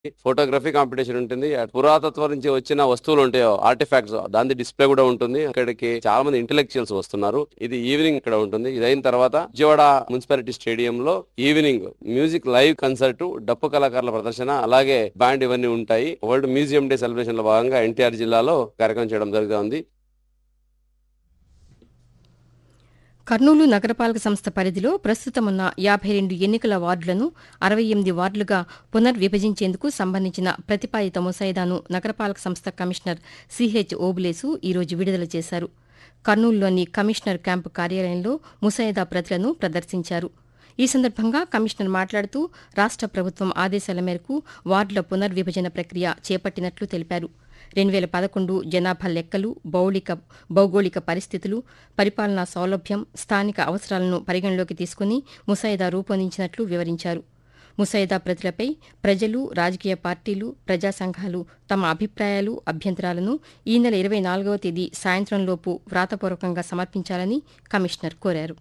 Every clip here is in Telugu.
ఫోటోగ్రఫీ కాంపిటీషన్ ఉంటుంది అటు పురాతత్వం నుంచి వచ్చిన వస్తువులు ఉంటాయో ఆర్టిఫాక్ట్స్ దాని డిస్ప్లే కూడా ఉంటుంది అక్కడికి చాలా మంది ఇంటెలెక్చువల్స్ వస్తున్నారు ఇది ఈవినింగ్ ఇక్కడ ఉంటుంది ఇది అయిన తర్వాత విజయవాడ మున్సిపాలిటీ స్టేడియం లో ఈవినింగ్ మ్యూజిక్ లైవ్ కన్సర్ట్ డప్పు కళాకారుల ప్రదర్శన అలాగే బ్యాండ్ ఇవన్నీ ఉంటాయి వరల్డ్ మ్యూజియం డే సెలబ్రేషన్ లో భాగంగా ఎన్టీఆర్ జిల్లాలో కార్యక్రమం చేయడం జరుగుతుంది కర్నూలు నగరపాలక సంస్థ పరిధిలో ప్రస్తుతం ఉన్న యాభై రెండు ఎన్నికల వార్డులను అరవై ఎనిమిది వార్డులుగా పునర్విభజించేందుకు సంబంధించిన ప్రతిపాదిత ముసాయిదాను నగరపాలక సంస్థ కమిషనర్ సిహెచ్ ఓబులేసు ఈరోజు విడుదల చేశారు కర్నూలులోని కమిషనర్ క్యాంపు కార్యాలయంలో ముసాయిదా ప్రతులను ప్రదర్శించారు ఈ సందర్భంగా కమిషనర్ మాట్లాడుతూ రాష్ట ప్రభుత్వం ఆదేశాల మేరకు వార్డుల పునర్విభజన ప్రక్రియ చేపట్టినట్లు తెలిపారు రెండు వేల పదకొండు జనాభా లెక్కలు బౌళిక భౌగోళిక పరిస్థితులు పరిపాలనా సౌలభ్యం స్థానిక అవసరాలను పరిగణలోకి తీసుకుని ముసాయిదా రూపొందించినట్లు వివరించారు ముసాయిదా ప్రతులపై ప్రజలు రాజకీయ పార్టీలు ప్రజా సంఘాలు తమ అభిప్రాయాలు అభ్యంతరాలను ఈ నెల ఇరవై నాలుగవ తేదీ సాయంత్రంలోపు వ్రాతపూర్వకంగా సమర్పించాలని కమిషనర్ కోరారు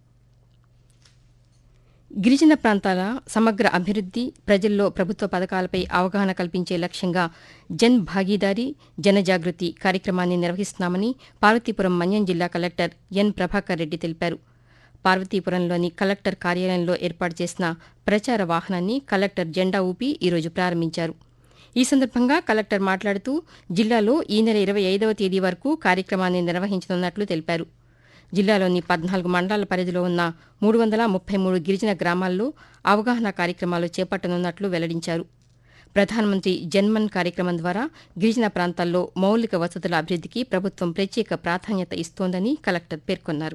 గిరిజన ప్రాంతాల సమగ్ర అభివృద్ది ప్రజల్లో ప్రభుత్వ పథకాలపై అవగాహన కల్పించే లక్ష్యంగా జన్ భాగీదారీ జనజాగృతి కార్యక్రమాన్ని నిర్వహిస్తున్నామని పార్వతీపురం మన్యం జిల్లా కలెక్టర్ ఎన్ ప్రభాకర్ రెడ్డి తెలిపారు పార్వతీపురంలోని కలెక్టర్ కార్యాలయంలో ఏర్పాటు చేసిన ప్రచార వాహనాన్ని కలెక్టర్ జెండా ఊపి ఈరోజు ప్రారంభించారు ఈ సందర్భంగా కలెక్టర్ మాట్లాడుతూ జిల్లాలో ఈ నెల ఇరవై ఐదవ తేదీ వరకు కార్యక్రమాన్ని నిర్వహించనున్నట్లు తెలిపారు జిల్లాలోని పద్నాలుగు మండలాల పరిధిలో ఉన్న మూడు వందల ముప్పై మూడు గిరిజన గ్రామాల్లో అవగాహన కార్యక్రమాలు చేపట్టనున్నట్లు వెల్లడించారు ప్రధానమంత్రి జన్మన్ కార్యక్రమం ద్వారా గిరిజన ప్రాంతాల్లో మౌలిక వసతుల అభివృద్దికి ప్రభుత్వం ప్రత్యేక ప్రాధాన్యత ఇస్తోందని కలెక్టర్ పేర్కొన్నారు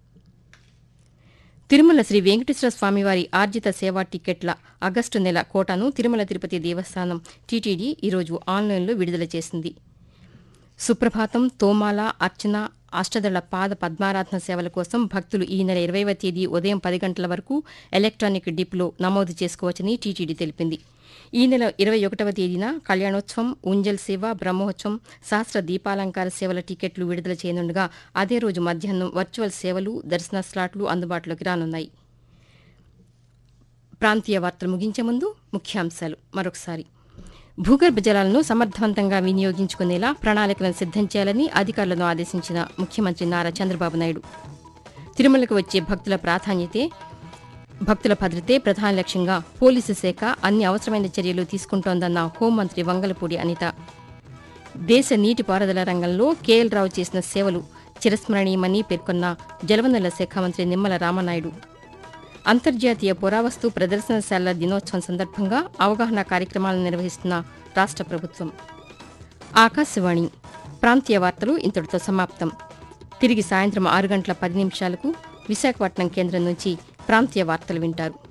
తిరుమల శ్రీ వెంకటేశ్వర స్వామివారి ఆర్జిత సేవా టికెట్ల ఆగస్టు నెల కోటాను తిరుమల తిరుపతి దేవస్థానం టీటీడీ ఈరోజు ఆన్లైన్లో విడుదల చేసింది సుప్రభాతం తోమాల అర్చన అష్టదళ పాద పద్మారాధన సేవల కోసం భక్తులు ఈ నెల ఇరవైవ తేదీ ఉదయం పది గంటల వరకు ఎలక్ట్రానిక్ డిప్లో నమోదు చేసుకోవచ్చని టీటీడీ తెలిపింది ఈ నెల ఇరవై ఒకటవ తేదీన కళ్యాణోత్సవం ఉంజల్ సేవ బ్రహ్మోత్సవం సహస్ర దీపాలంకార సేవల టికెట్లు విడుదల చేయనుండగా అదే రోజు మధ్యాహ్నం వర్చువల్ సేవలు దర్శన స్లాట్లు అందుబాటులోకి రానున్నాయి ప్రాంతీయ వార్తలు ముగించే ముందు ముఖ్యాంశాలు మరొకసారి భూగర్భ జలాలను సమర్థవంతంగా వినియోగించుకునేలా ప్రణాళికలను సిద్దం చేయాలని అధికారులను ఆదేశించిన ముఖ్యమంత్రి నారా చంద్రబాబు నాయుడు తిరుమలకు వచ్చే భక్తుల ప్రాధాన్యతే భక్తుల భద్రతే ప్రధాన లక్ష్యంగా పోలీసు శాఖ అన్ని అవసరమైన చర్యలు తీసుకుంటోందన్న హోంమంత్రి వంగలపూడి అనిత దేశ నీటిపారుదల రంగంలో కేఎల్ రావు చేసిన సేవలు చిరస్మరణీయమని పేర్కొన్న జలవనరుల శాఖ మంత్రి నిమ్మల రామనాయుడు అంతర్జాతీయ పురావస్తు ప్రదర్శనశాలల దినోత్సవం సందర్భంగా అవగాహన కార్యక్రమాలను నిర్వహిస్తున్న రాష్ట ప్రభుత్వం ఆకాశవాణి ప్రాంతీయ వార్తలు ఇంతటితో సమాప్తం తిరిగి సాయంత్రం ఆరు గంటల పది నిమిషాలకు విశాఖపట్నం కేంద్రం నుంచి ప్రాంతీయ వార్తలు వింటారు